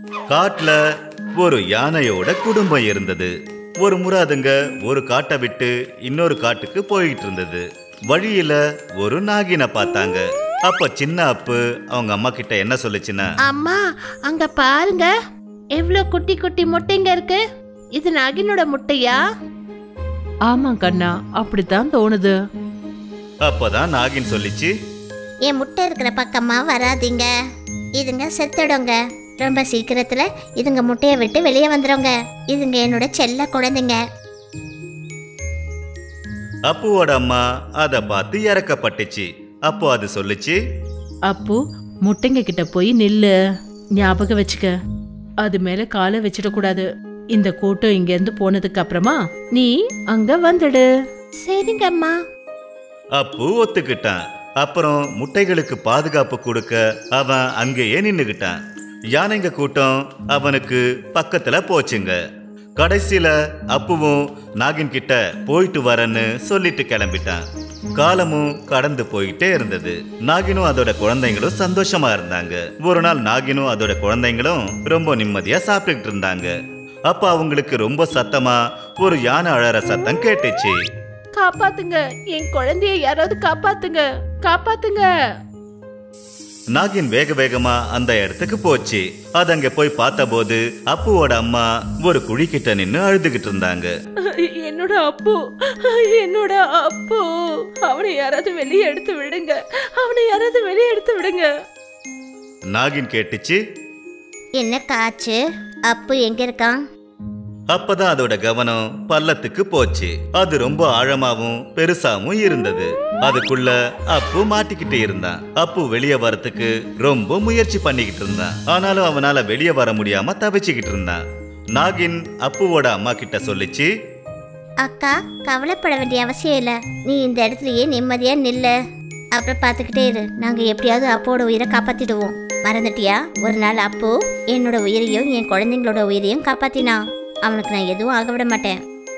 காட்டுல ஒரு யானையோட குடும்பம் இருந்தது ஒரு முறை அதுங்க ஒரு காட்டை விட்டு இன்னொரு காட்டுக்கு போயிட்டு இருந்தது வழியில ஒரு நாகினை பார்த்தாங்க அப்ப சின்ன அப்பு அவங்க அம்மா கிட்ட என்ன சொல்லுச்சுன்னா அம்மா அங்க பாருங்க எவ்வளோ குட்டி குட்டி முட்டைங்க இருக்கு இது நாகினோட முட்டையா ஆமா கண்ணா அப்படித்தான் தோணுது அப்பதான் நாகின் சொல்லிச்சு என் முட்டை இருக்கிற பக்கமா வராதீங்க இதுங்க செத்துடுங்க ரொம்ப சீக்கிரத்துல இதுங்க முட்டையை விட்டு வெளியே வந்துடுங்க இதுங்க என்னோட செல்ல குழந்தைங்க அப்புவோட அம்மா அதை பார்த்து இறக்கப்பட்டுச்சு அப்போ அது சொல்லுச்சு அப்போ முட்டைங்க கிட்ட போய் நில்லு ஞாபகம் வச்சுக்க அது மேல காலை வச்சிட கூடாது இந்த கூட்டம் இங்க இருந்து போனதுக்கு அப்புறமா நீ அங்க வந்துடு சரிங்க அம்மா அப்பு ஒத்துக்கிட்டான் அப்புறம் முட்டைகளுக்கு பாதுகாப்பு கொடுக்க அவன் அங்கேயே நின்னுகிட்டான் யானைங்க கூட்டம் அவனுக்கு பக்கத்துல போச்சுங்க கடைசியில அப்புவும் நாகின் கிட்ட போயிட்டு வரேன்னு சொல்லிட்டு கிளம்பிட்டான் காலமும் கடந்து போயிட்டே இருந்தது நாகினும் அதோட குழந்தைங்களும் சந்தோஷமா இருந்தாங்க ஒரு நாள் நாகினும் அதோட குழந்தைங்களும் ரொம்ப நிம்மதியா சாப்பிட்டுக்கிட்டு இருந்தாங்க அப்ப அவங்களுக்கு ரொம்ப சத்தமா ஒரு யானை அழற சத்தம் கேட்டுச்சு காப்பாத்துங்க என் குழந்தைய யாராவது காப்பாத்துங்க காப்பாத்துங்க நாகின் வேக வேகமா அந்த இடத்துக்கு போச்சு அது அங்க போய் பார்த்தபோது அப்புவோட அம்மா ஒரு குழிக்கிட்ட நின்னு அழுதுகிட்டு இருந்தாங்க என்னோட அப்பு என்னோட அப்பு அவனை யாராவது வெளியே எடுத்து விடுங்க அவனை யாராவது வெளியே எடுத்து விடுங்க நாகின் கேட்டுச்சு என்ன காச்சு அப்பு எங்க இருக்கான் அப்பதான் அதோட கவனம் பள்ளத்துக்கு போச்சு அது ரொம்ப ஆழமாவும் பெருசாவும் இருந்தது அதுக்குள்ள அப்பு மாட்டிக்கிட்டு இருந்தான் அப்பு வெளியே வரத்துக்கு ரொம்ப முயற்சி பண்ணிக்கிட்டு இருந்தான் ஆனாலும் அவனால வெளியே வர முடியாம தவிச்சுக்கிட்டு இருந்தான் நாகின் அப்புவோட அம்மா கிட்ட சொல்லிச்சு அக்கா கவலைப்பட வேண்டிய அவசியம் இல்லை நீ இந்த இடத்துலயே நிம்மதியா நில்லு அப்புறம் பார்த்துக்கிட்டே இரு நாங்க எப்படியாவது அப்போட உயிரை காப்பாத்திடுவோம் மறந்துட்டியா ஒரு நாள் அப்போ என்னோட உயிரையும் என் குழந்தைங்களோட உயிரையும் காப்பாத்தினான் அவனுக்கு நான் எதுவும் ஆக விட மாட்டேன்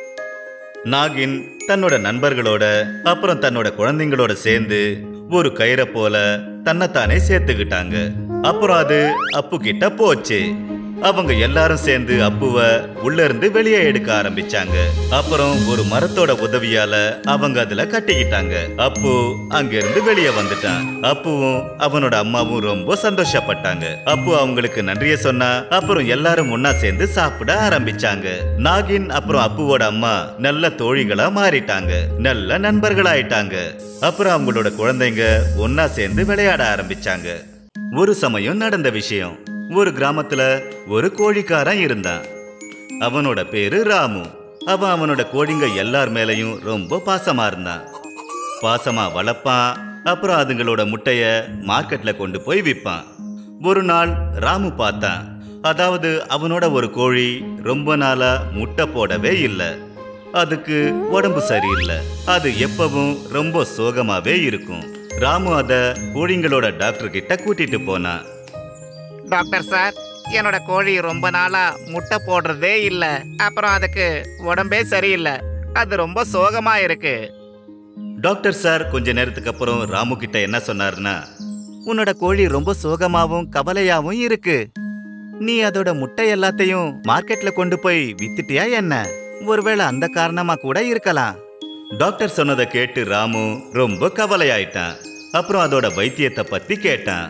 நாகின் தன்னோட நண்பர்களோட அப்புறம் தன்னோட குழந்தைங்களோட சேர்ந்து ஒரு கயிறை போல தன்னைத்தானே சேர்த்துக்கிட்டாங்க அப்புறம் அது அப்பு கிட்ட போச்சு அவங்க எல்லாரும் சேர்ந்து அப்புவ உள்ள இருந்து வெளியே எடுக்க ஆரம்பிச்சாங்க அப்புறம் ஒரு மரத்தோட உதவியால அவங்க அதுல கட்டிக்கிட்டாங்க அப்பு அங்க இருந்து வெளியே வந்துட்டான் அப்புவும் அவனோட அம்மாவும் ரொம்ப சந்தோஷப்பட்டாங்க அப்பு அவங்களுக்கு நன்றிய சொன்னா அப்புறம் எல்லாரும் ஒன்னா சேர்ந்து சாப்பிட ஆரம்பிச்சாங்க நாகின் அப்புறம் அப்புவோட அம்மா நல்ல தோழிகளா மாறிட்டாங்க நல்ல நண்பர்களாயிட்டாங்க அப்புறம் அவங்களோட குழந்தைங்க ஒன்னா சேர்ந்து விளையாட ஆரம்பிச்சாங்க ஒரு சமயம் நடந்த விஷயம் ஒரு கிராமத்துல ஒரு கோழிக்காரன் இருந்தான் அவனோட பேரு ராமு அவன் அவனோட கோழிங்க எல்லார் மேலயும் ரொம்ப பாசமா இருந்தான் பாசமா வளர்ப்பான் அப்புறம் அதுங்களோட முட்டைய மார்க்கெட்ல கொண்டு போய் விற்பான் ஒரு நாள் ராமு பார்த்தான் அதாவது அவனோட ஒரு கோழி ரொம்ப நாளா முட்டை போடவே இல்லை அதுக்கு உடம்பு சரியில்லை அது எப்பவும் ரொம்ப சோகமாவே இருக்கும் ராமு அத கோழிங்களோட டாக்டர் கிட்ட கூட்டிட்டு போனான் டாக்டர் சார் என்னோட கோழி ரொம்ப நாளா முட்டை போடுறதே இல்ல அப்புறம் அதுக்கு உடம்பே சரியில்லை அது ரொம்ப சோகமா இருக்கு டாக்டர் சார் கொஞ்ச நேரத்துக்கு அப்புறம் ராமு கிட்ட என்ன சொன்னாருன்னா உன்னோட கோழி ரொம்ப சோகமாவும் கவலையாவும் இருக்கு நீ அதோட முட்டை எல்லாத்தையும் மார்க்கெட்ல கொண்டு போய் வித்துட்டியா என்ன ஒருவேளை அந்த காரணமா கூட இருக்கலாம் டாக்டர் சொன்னதை கேட்டு ராமு ரொம்ப கவலையாயிட்டான் அப்புறம் அதோட வைத்தியத்தை பத்தி கேட்டான்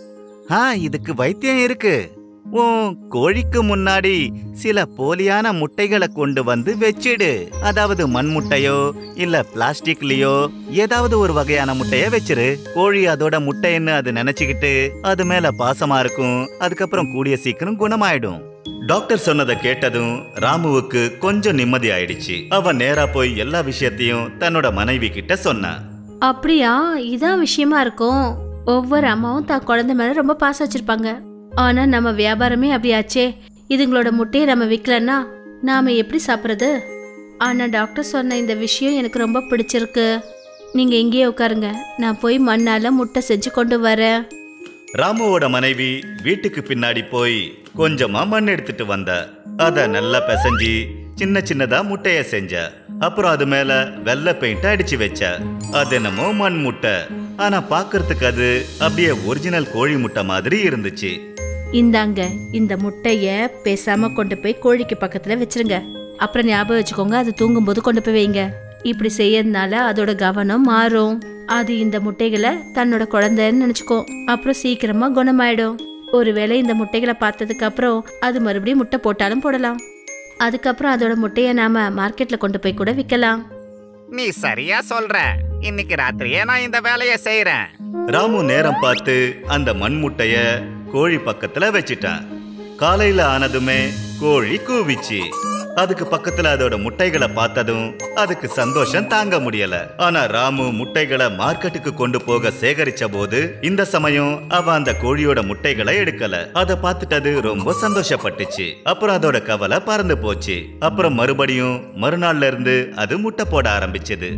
ஆ இதுக்கு வைத்தியம் இருக்கு உன் கோழிக்கு முன்னாடி சில போலியான முட்டைகளை கொண்டு வந்து வச்சிடு அதாவது மண் முட்டையோ இல்ல பிளாஸ்டிக்லயோ ஏதாவது ஒரு வகையான முட்டைய வச்சிரு கோழி அதோட முட்டைன்னு அது நினைச்சுக்கிட்டு அது மேல பாசமா இருக்கும் அதுக்கப்புறம் கூடிய சீக்கிரம் குணமாயிடும் டாக்டர் சொன்னதை கேட்டதும் ராமுவுக்கு கொஞ்சம் நிம்மதி ஆயிடுச்சு அவன் நேரா போய் எல்லா விஷயத்தையும் தன்னோட மனைவி கிட்ட சொன்னான் அப்படியா இதான் விஷயமா இருக்கும் ஒவ்வொரு அம்மாவும் தான் குழந்தை மேல ரொம்ப பாசம் வச்சிருப்பாங்க ஆனா நம்ம வியாபாரமே அப்படியாச்சே இதுங்களோட முட்டையை நம்ம விற்கலன்னா நாம எப்படி சாப்பிட்றது ஆனா டாக்டர் சொன்ன இந்த விஷயம் எனக்கு ரொம்ப பிடிச்சிருக்கு நீங்க இங்கேயே உட்காருங்க நான் போய் மண்ணால முட்டை செஞ்சு கொண்டு வரேன் ராமுவோட மனைவி வீட்டுக்கு பின்னாடி போய் கொஞ்சமா மண் எடுத்துட்டு வந்தா அத நல்லா பிசைஞ்சு சின்ன சின்னதா முட்டைய செஞ்ச அப்புறம் அது மேல வெள்ளை பெயிண்ட் அடிச்சு வச்ச அது என்னமோ மண் முட்டை ஆனா பார்க்கறதுக்கு அது அப்படியே ஒரிஜினல் கோழி முட்டை மாதிரி இருந்துச்சு இந்தாங்க இந்த முட்டைய பேசாம கொண்டு போய் கோழிக்கு பக்கத்துல வச்சிருங்க அப்புறம் ஞாபகம் வச்சுக்கோங்க அது தூங்கும்போது கொண்டு போய் வைங்க இப்படி செய்யறதுனால அதோட கவனம் மாறும் அது இந்த முட்டைகளை தன்னோட குழந்தைன்னு நினைச்சுக்கும் அப்புறம் சீக்கிரமா குணமாயிடும் ஒருவேளை இந்த முட்டைகளை பார்த்ததுக்கு அப்புறம் அது மறுபடியும் முட்டை போட்டாலும் போடலாம் அதுக்கப்புறம் அதோட முட்டையை நாம மார்க்கெட்ல கொண்டு போய் கூட விற்கலாம் நீ சரியா சொல்ற இன்னைக்கு ராத்திரியே நான் இந்த வேலையை செய்யறேன் ராமு நேரம் பார்த்து அந்த மண் முட்டைய கோழி பக்கத்துல வச்சிட்டான் காலையில ஆனதுமே கோழி கூவிச்சு அதுக்கு பக்கத்துல அதோட முட்டைகளை பார்த்ததும் அதுக்கு சந்தோஷம் தாங்க முடியல ஆனா ராமு முட்டைகளை மார்க்கெட்டுக்கு கொண்டு போக சேகரிச்ச போது இந்த சமயம் அவ அந்த கோழியோட முட்டைகளை எடுக்கல அத பார்த்துட்டது ரொம்ப சந்தோஷப்பட்டுச்சு அப்புறம் அதோட கவலை பறந்து போச்சு அப்புறம் மறுபடியும் மறுநாள்ல இருந்து அது முட்டை போட ஆரம்பிச்சது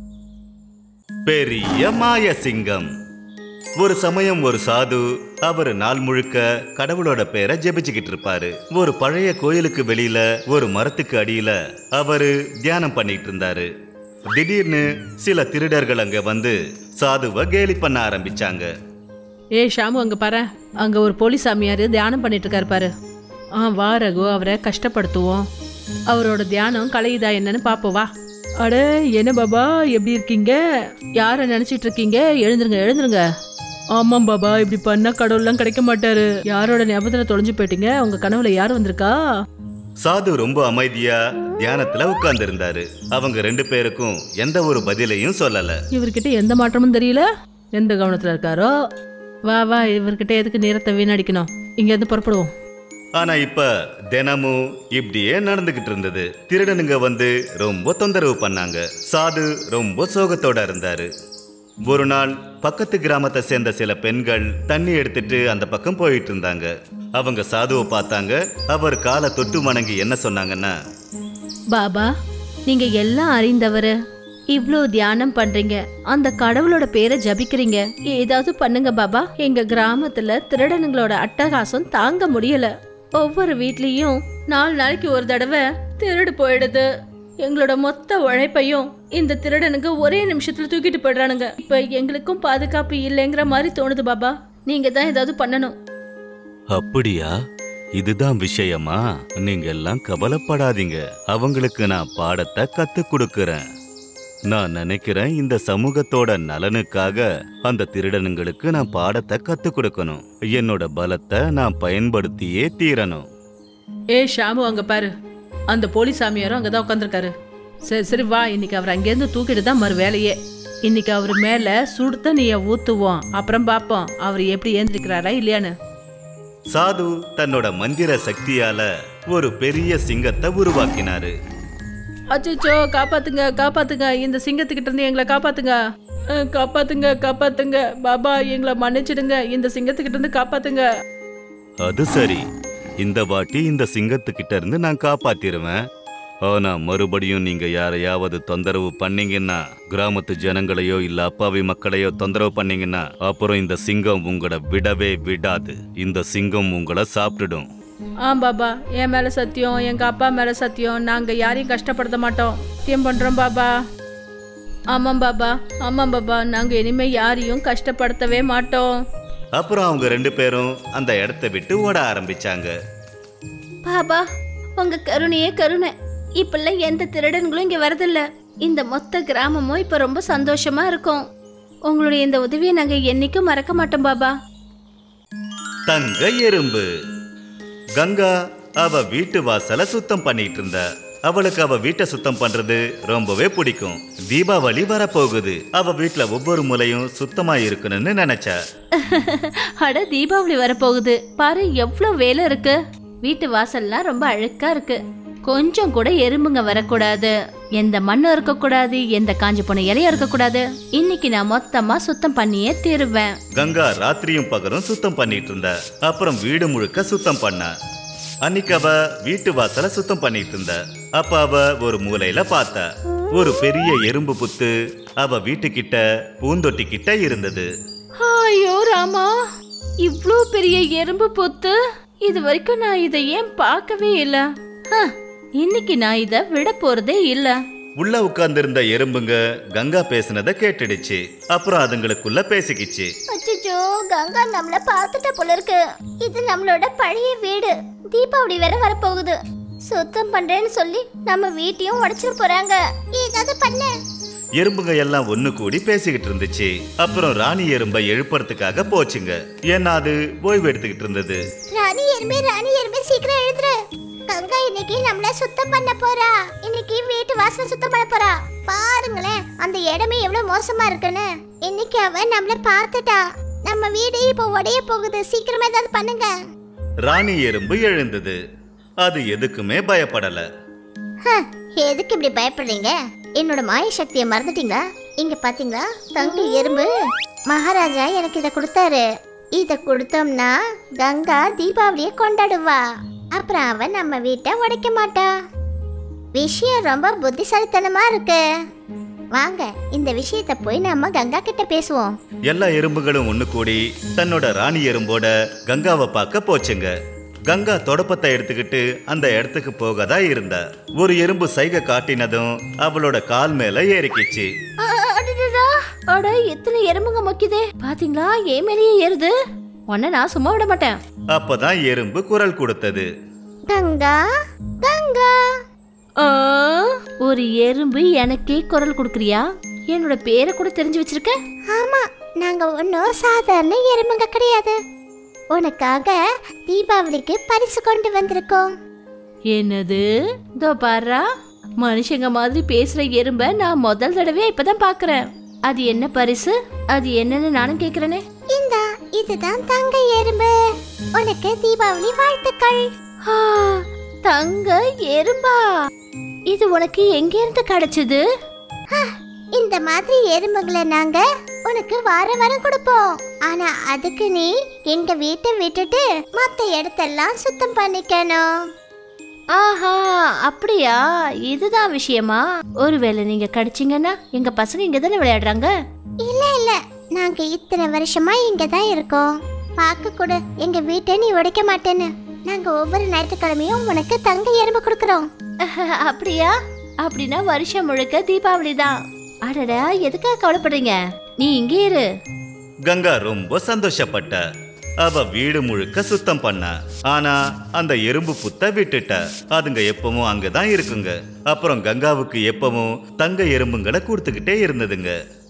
பெரிய மாய சிங்கம் ஒரு சமயம் ஒரு சாது அவர் நாள் முழுக்க கடவுளோட பேரை ஜெபிச்சுக்கிட்டு இருப்பாரு ஒரு பழைய கோயிலுக்கு வெளியில ஒரு மரத்துக்கு அடியில அவரு தியானம் பண்ணிட்டு இருந்தாரு திடீர்னு சில திருடர்கள் அங்க வந்து சாதுவை கேலி பண்ண ஆரம்பிச்சாங்க ஏய் ஷாமு அங்க பாரு அங்க ஒரு போலீஸ் சாமியார் தியானம் பண்ணிட்டு இருக்காரு பாரு ஆ வா ரகு அவரை கஷ்டப்படுத்துவோம் அவரோட தியானம் கலையுதா என்னன்னு பாப்போம் வா அட என்ன பாபா எப்படி இருக்கீங்க யாரை நினைச்சிட்டு இருக்கீங்க எழுந்துருங்க எழுந்துருங்க ஆமாம் பாபா இப்படி பண்ணா கடவுள்லாம் கிடைக்க மாட்டாரு யாரோட ஞாபகத்துல தொலைஞ்சு போயிட்டீங்க உங்க கனவுல யார் வந்திருக்கா சாது ரொம்ப அமைதியா தியானத்துல உட்கார்ந்து இருந்தாரு அவங்க ரெண்டு பேருக்கும் எந்த ஒரு பதிலையும் சொல்லல இவர்கிட்ட எந்த மாற்றமும் தெரியல எந்த கவனத்துல இருக்காரோ வா வா இவர்கிட்ட எதுக்கு நேரத்தை வீணடிக்கணும் இங்க இருந்து புறப்படுவோம் ஆனா இப்ப தினமும் இப்படியே நடந்துகிட்டு இருந்தது திருடனுங்க வந்து ரொம்ப தொந்தரவு பண்ணாங்க சாது ரொம்ப சோகத்தோட இருந்தாரு ஒரு நாள் பக்கத்து கிராமத்தை சேர்ந்த சில பெண்கள் தண்ணி எடுத்துட்டு அந்த பக்கம் போயிட்டு இருந்தாங்க அவங்க சாதுவை பார்த்தாங்க அவர் காலை தொட்டு வணங்கி என்ன சொன்னாங்கன்னா பாபா நீங்க எல்லாம் அறிந்தவரு இவ்ளோ தியானம் பண்றீங்க அந்த கடவுளோட பேரை ஜபிக்கிறீங்க ஏதாவது பண்ணுங்க பாபா எங்க கிராமத்துல திருடனுங்களோட அட்டகாசம் தாங்க முடியல ஒவ்வொரு வீட்லயும் நாலு நாளைக்கு ஒரு தடவை திருடு போயிடுது எங்களோட மொத்த உழைப்பையும் இந்த திருடனுங்க ஒரே நிமிஷத்துல தூக்கிட்டு போயிடுறானுங்க இப்ப எங்களுக்கும் பாதுகாப்பு இல்லைங்கிற மாதிரி தோணுது பாபா நீங்க தான் ஏதாவது பண்ணணும் அப்படியா இதுதான் விஷயமா நீங்க எல்லாம் கவலைப்படாதீங்க அவங்களுக்கு நான் பாடத்தை கத்து கொடுக்கறேன் நான் நினைக்கிறேன் இந்த சமூகத்தோட நலனுக்காக அந்த திருடனுங்களுக்கு நான் பாடத்தை கத்து கொடுக்கணும் என்னோட பலத்தை நான் பயன்படுத்தியே தீரணும் ஏ ஷாமு அங்க பாரு அந்த போலீஸ் சாமியாரும் அங்கதான் உட்காந்துருக்காரு சரி சரி வா இன்னைக்கு அவர் அங்கேருந்து தூக்கிட்டு தான் மறு வேலையே இன்னைக்கு அவர் மேல சுடு தண்ணிய ஊத்துவோம் அப்புறம் பார்ப்போம் அவர் எப்படி ஏந்திரிக்கிறாரா இல்லையான்னு சாது தன்னோட மந்திர சக்தியால ஒரு பெரிய சிங்கத்தை உருவாக்கினாரு அச்சோ காப்பாத்துங்க காப்பாத்துங்க இந்த சிங்கத்துக்கிட்ட இருந்து எங்களை காப்பாத்துங்க அஹ், காப்பாத்துங்க காப்பாத்துங்க பாபா எங்களை மன்னிச்சிடுங்க இந்த சிங்கத்துக்கிட்ட இருந்து காப்பாத்துங்க அது சரி இந்த வாட்டி இந்த சிங்கத்துக்கிட்ட இருந்து நான் காப்பாத்திருவேன் ஆனா மறுபடியும் நீங்க யாரையாவது தொந்தரவு பண்ணீங்கன்னா கிராமத்து ஜனங்களையோ இல்ல அப்பாவி மக்களையோ தொந்தரவு பண்ணீங்கன்னா அப்புறம் இந்த சிங்கம் உங்களை விடவே விடாது இந்த சிங்கம் உங்களை சாப்பிட்டுடும் ஆ பாபா என் மேல சத்தியம் எங்க அப்பா மேல சத்தியம் நாங்க யாரையும் கஷ்டப்படுத்த மாட்டோம் சத்தியம் பண்றோம் பாபா ஆமாம் பாபா ஆமாம் பாபா நாங்க இனிமே யாரையும் கஷ்டப்படுத்தவே மாட்டோம் அப்புறம் அவங்க ரெண்டு பேரும் அந்த இடத்த விட்டு ஓட ஆரம்பிச்சாங்க பாபா உங்க கருணையே கருணை இப்பெல்லாம் எந்த திருடன்களும் இங்க வரதில்ல இந்த மொத்த கிராமமும் இப்ப ரொம்ப சந்தோஷமா இருக்கும் உங்களுடைய இந்த உதவியை நாங்க என்னைக்கும் மறக்க மாட்டோம் பாபா தங்க எறும்பு கங்கா அவ வீட்டு வாசலை சுத்தம் பண்ணிட்டு இருந்தா அவளுக்கு அவ வீட்டை சுத்தம் பண்றது ரொம்பவே பிடிக்கும் தீபாவளி வரப்போகுது அவ வீட்ல ஒவ்வொரு முலையும் சுத்தமா இருக்கணும்னு நினைச்சா அட தீபாவளி வரப்போகுது பாரு எவ்வளோ வேலை இருக்கு வீட்டு வாசல்லாம் ரொம்ப அழுக்கா இருக்கு கொஞ்சம் கூட எறும்புங்க வரக்கூடாது எந்த மண்ணும் இருக்கக்கூடாது எந்த காஞ்சு போன இலையும் இருக்கக்கூடாது இன்னைக்கு நான் மொத்தமா சுத்தம் பண்ணியே தீருவேன் கங்கா ராத்திரியும் பகலும் சுத்தம் பண்ணிட்டு இருந்தா அப்புறம் வீடு முழுக்க சுத்தம் பண்ணா அன்னைக்கு அவ வீட்டு வாசலை சுத்தம் பண்ணிட்டு இருந்தா அப்ப அவ ஒரு மூலையில பார்த்தா ஒரு பெரிய எறும்பு புத்து அவ வீட்டுக்கிட்ட பூந்தொட்டி கிட்ட இருந்தது ஐயோ ராமா இவ்ளோ பெரிய எறும்பு பொத்து இது வரைக்கும் நான் இதை ஏன் பார்க்கவே இல்ல ஹ, இன்னைக்கு நான் இதை விட போறதே இல்ல உள்ள உட்கார்ந்திருந்த எறும்புங்க கங்கா பேசுனத கேட்டுடுச்சு அப்புறம் அதுங்களுக்குள்ள பேசிக்கிச்சு அச்சோ அச்சோ கங்கா நம்மள பார்த்துட்ட போல இருக்கு இது நம்மளோட பழைய வீடு தீபாவளி வேற வரப்போகுது சுத்தம் பண்றேன்னு சொல்லி நம்ம வீட்டையும் உடைச்சிட போறாங்க ஏதாவது பண்ணு எறும்புங்க எல்லாம் ஒண்ணு கூடி பேசிக்கிட்டு இருந்துச்சு அப்புறம் ராணி எறும்பை எழுப்புறதுக்காக போச்சுங்க ஏன்னா அது ஓய்வு எடுத்துக்கிட்டு இருந்தது ராணி எருமை ராணி எருமை சீக்கிரம் எழுதுற கங்கா இன்னைக்கு நம்மள சுத்தம் பண்ண போறா இன்னைக்கு வீட்டு வாசனை சுத்தம் பண்ண போறா பாருங்களேன் அந்த இடமே எவ்வளவு மோசமா இருக்குன்னு இன்னைக்கு அவ நம்மள பார்த்துட்டா நம்ம வீடு இப்போ உடைய போகுது சீக்கிரமா ஏதாவது பண்ணுங்க ராணி எறும்பு எழுந்தது அது எதுக்குமே பயப்படல ஹ, எதுக்கு இப்படி பயப்படுறீங்க என்னோட மாய சக்தியை மறந்துட்டீங்களா இங்க பாத்தீங்களா தங்க எறும்பு மகாராஜா எனக்கு இத கொடுத்தாரு இத கொடுத்தோம்னா கங்கா தீபாவளியை கொண்டாடுவா அப்புறம் அவ நம்ம வீட்டை உடைக்க மாட்டா விஷயம் ரொம்ப புத்திசாலித்தனமா இருக்கு வாங்க இந்த விஷயத்த போய் நம்ம கங்கா கிட்ட பேசுவோம் எல்லா எறும்புகளும் ஒண்ணு கூடி தன்னோட ராணி எறும்போட கங்காவை பார்க்க போச்சுங்க கங்கா தொடப்பத்தை எடுத்துக்கிட்டு அந்த இடத்துக்கு போகதா இருந்தா ஒரு எறும்பு சைகை காட்டினதும் அவளோட கால் மேல ஏறிக்கிச்சு அடடடா, அட எத்தனை எறும்புங்க மொக்கிதே பாத்தீங்களா ஏன் மேலேயே ஏறுது உன்னை நான் சும்மா விட மாட்டேன் அப்பதான் எறும்பு குரல் கொடுத்தது கங்கா கங்கா ஆ, ஒரு எறும்பு எனக்கே குரல் கொடுக்குறியா என்னோட பேரை கூட தெரிஞ்சு வச்சிருக்க ஆமா நாங்க ஒன்றும் சாதாரண எறும்புங்க கிடையாது உனக்காக தீபாவளிக்கு பரிசு கொண்டு வந்திருக்கோம் என்னது இதோ பாரா மனுஷங்க மாதிரி பேசுற எறும்ப நான் முதல் தடவையா இப்பதான் பாக்குறேன் அது என்ன பரிசு அது என்னன்னு நானும் கேக்குறேனே இந்தா இதுதான் தங்க எறும்பு உனக்கு தீபாவளி வாழ்த்துக்கள் ஆ, தங்க எறும்பா இது உனக்கு எங்க இருந்து கிடைச்சது இந்த மாதிரி எறும்புகளை நாங்க உனக்கு வார வாரம் கொடுப்போம் ஆனா அதுக்கு நீ எங்க வீட்டை விட்டுட்டு மத்த இடத்தெல்லாம் சுத்தம் பண்ணிக்கணும் ஆஹா அப்படியா இதுதான் விஷயமா ஒருவேளை நீங்க கிடைச்சீங்கன்னா எங்க பசங்க இங்க தானே விளையாடுறாங்க இல்ல இல்ல நாங்க இத்தனை வருஷமா இங்க தான் இருக்கோம் பார்க்க கூட எங்க வீட்டை நீ உடைக்க மாட்டேன்னு நாங்க ஒவ்வொரு ஞாயிற்றுக்கிழமையும் உனக்கு தங்க எறும்பு கொடுக்கறோம் அப்படியா அப்படின்னா வருஷம் முழுக்க தீபாவளி தான் அடடா எதுக்காக கவலைப்படுறீங்க நீ இங்கே இரு கங்கா ரொம்ப சந்தோஷப்பட்ட அவ வீடு முழுக்க சுத்தம் பண்ண ஆனா அந்த எறும்பு புத்த விட்டுட்ட அதுங்க எப்பவும் அங்கதான் இருக்குங்க அப்புறம் கங்காவுக்கு எப்பவும் தங்க எறும்புங்களை கொடுத்துக்கிட்டே இருந்ததுங்க